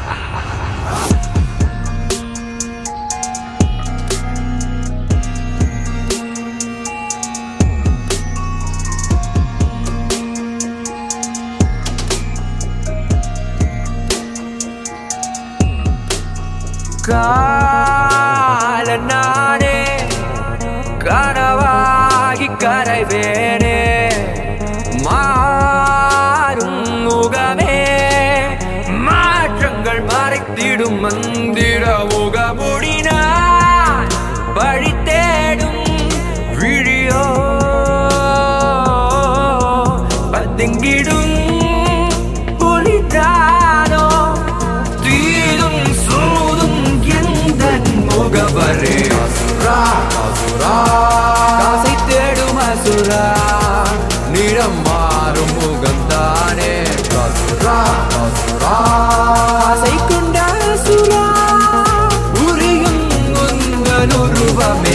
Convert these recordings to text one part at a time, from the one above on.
கால நானே கனவாகி கரைவேனே மாறும் முகமே மாற்றங்கள் மறைத்திடும் மந்திர முகமுடினான் வழி தேடும் விழியோ பதுங்கிடும் புலிதானோ தீதும் சூதும் எந்த முகவரே அசுரா அசுரா காசை தேடும் அசுரா நிறம் மாறும் முகம்தானே அசுரா அசுரா ஆசை கொண்ட அசுரா உரியும் உந்தன் உருவமே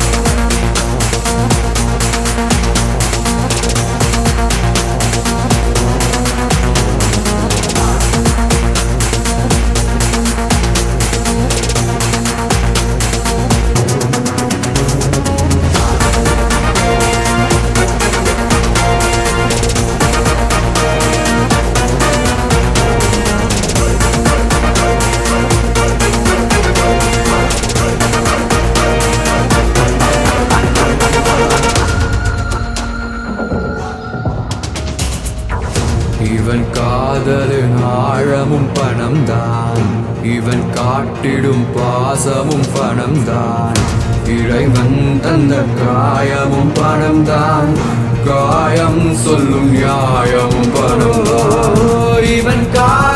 இவன் காதலின் ஆழமும் பணம்தான் இவன் காட்டிடும் பாசமும் பணம்தான் இறைவன் தந்த காயமும் பணம்தான் காயம் சொல்லும் நியாயமும் பணம் இவன் காதல்